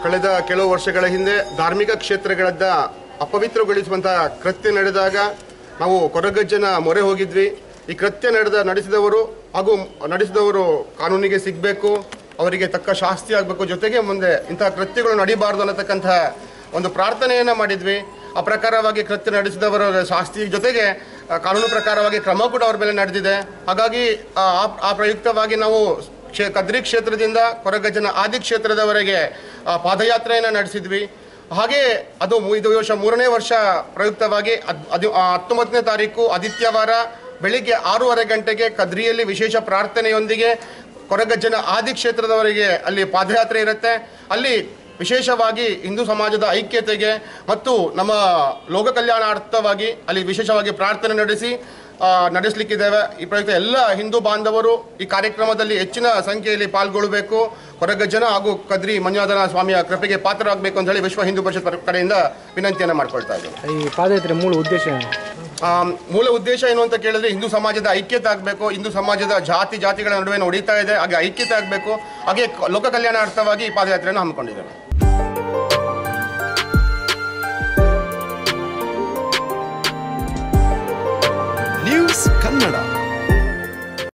ಕಳೆದ ಕೆಲವು ವರ್ಷಗಳ ಹಿಂದೆ ಧಾರ್ಮಿಕ ಕ್ಷೇತ್ರಗಳದ್ದ ಅಪವಿತ್ರಗೊಳಿಸುವಂತಹ ಕೃತ್ಯ ನಡೆದಾಗ ನಾವು ಕೊರಗಜ್ಜನ ಮೊರೆ ಹೋಗಿದ್ವಿ ಈ ಕೃತ್ಯ ನಡೆದ ನಡೆಸಿದವರು ಹಾಗೂ ನಡೆಸಿದವರು ಕಾನೂನಿಗೆ ಸಿಗಬೇಕು ಅವರಿಗೆ ತಕ್ಕ ಶಾಸ್ತಿ ಆಗಬೇಕು ಜೊತೆಗೆ ಮುಂದೆ ಇಂತಹ ಕೃತ್ಯಗಳು ನಡೀಬಾರ್ದು ಅನ್ನತಕ್ಕಂತಹ ಒಂದು ಪ್ರಾರ್ಥನೆಯನ್ನು ಮಾಡಿದ್ವಿ ಆ ಪ್ರಕಾರವಾಗಿ ಕೃತ್ಯ ನಡೆಸಿದವರ ಶಾಸ್ತಿ ಜೊತೆಗೆ ಆ, ಕಾನೂನು ಪ್ರಕಾರವಾಗಿ ಕ್ರಮ ಕೂಡ ಅವ್ರ ಮೇಲೆ ನಡೆದಿದೆ ಹಾಗಾಗಿ ಆ, ಆ- ಆ ಪ್ರಯುಕ್ತವಾಗಿ ನಾವು ಕ್ಷೇ ಕದ್ರಿ ಕ್ಷೇತ್ರದಿಂದ ಕೊರಗಜ್ಜನ ಆದಿ ಕ್ಷೇತ್ರದವರೆಗೆ ಆ, ಪಾದಯಾತ್ರೆಯನ್ನು ನಡೆಸಿದ್ವಿ ಹಾಗೆ ಅದು ಮು- ಇದು ವರ್ಷ ಮೂರನೇ ವರ್ಷ ಪ್ರಯುಕ್ತವಾಗಿ ಹದ್- ಹದಿ ಆ, ಹತ್ತೊಂಬತ್ತನೇ ತಾರೀಕು ಆದಿತ್ಯವಾರ ಬೆಳಿಗ್ಗೆ ಆರೂವರೆ ಗಂಟೆಗೆ ಕದ್ರಿಯಲ್ಲಿ ವಿಶೇಷ ಪ್ರಾರ್ಥನೆಯೊಂದಿಗೆ ಕೊರಗಜ್ಜನ ಆದಿ ಕ್ಷೇತ್ರದವರೆಗೆ ಅಲ್ಲಿ ಪಾದಯಾತ್ರೆ ಇರುತ್ತೆ ಅಲ್ಲಿ ವಿಶೇಷವಾಗಿ ಹಿಂದೂ ಸಮಾಜದ ಐಕ್ಯತೆಗೆ ಮತ್ತು ನಮ್ಮ ಲೋಕ ಕಲ್ಯಾಣಾರ್ಥವಾಗಿ ಅಲ್ಲಿ ವಿಶೇಷವಾಗಿ ಪ್ರಾರ್ಥನೆ ನಡೆಸಿ ಆ, ನಡೆಸಲಿಕ್ಕಿದ್ದೇವೆ ಈ ಪ್ರಯುಕ್ತ ಎಲ್ಲ ಹಿಂದೂ ಬಾಂಧವರು ಈ ಕಾರ್ಯಕ್ರಮದಲ್ಲಿ ಹೆಚ್ಚಿನ ಸಂಖ್ಯೆಯಲ್ಲಿ ಪಾಲ್ಗೊಳ್ಳಬೇಕು ಕೊರಗಜ್ಜನ ಹಾಗೂ ಕದ್ರಿ ಮಂಜುನಾಥನ ಸ್ವಾಮಿಯ ಕೃಪೆಗೆ ಪಾತ್ರರಾಗಬೇಕು ಅಂತ ಹೇಳಿ ವಿಶ್ವ ಹಿಂದೂ ಪರಿಷತ್ ಪರ- ಕಡೆಯಿಂದ ವಿನಂತಿಯನ್ನು ಮಾಡ್ಕೊಳ್ತಾ ಇದ್ದೇವೆ ಈ ಪಾದಯಾತ್ರೆ ಮೂಲ ಉದ್ದೇಶ ಏನು ಆ, ಮೂಲ ಉದ್ದೇಶ ಏನು ಅಂತ ಕೇಳಿದ್ರೆ ಹಿಂದೂ ಸಮಾಜದ ಐಕ್ಯತೆ ಆಗಬೇಕು ಹಿಂದೂ ಸಮಾಜದ ಜಾತಿ ಜಾತಿಗಳ ನಡುವೆ ಹೊಡಿತಾ ಇದೆ ಹಾಗೆ ಐಕ್ಯತೆ ಆಗಬೇಕು ಹಾಗೆ ಕ- ಲೋಕ ಕಲ್ಯಾಣಾರ್ಥವಾಗಿ ಈ ಪಾದಯಾತ್ರೆಯನ್ನು ಹಮ್ಮಿಕೊಂಡಿದ್ದೇವೆ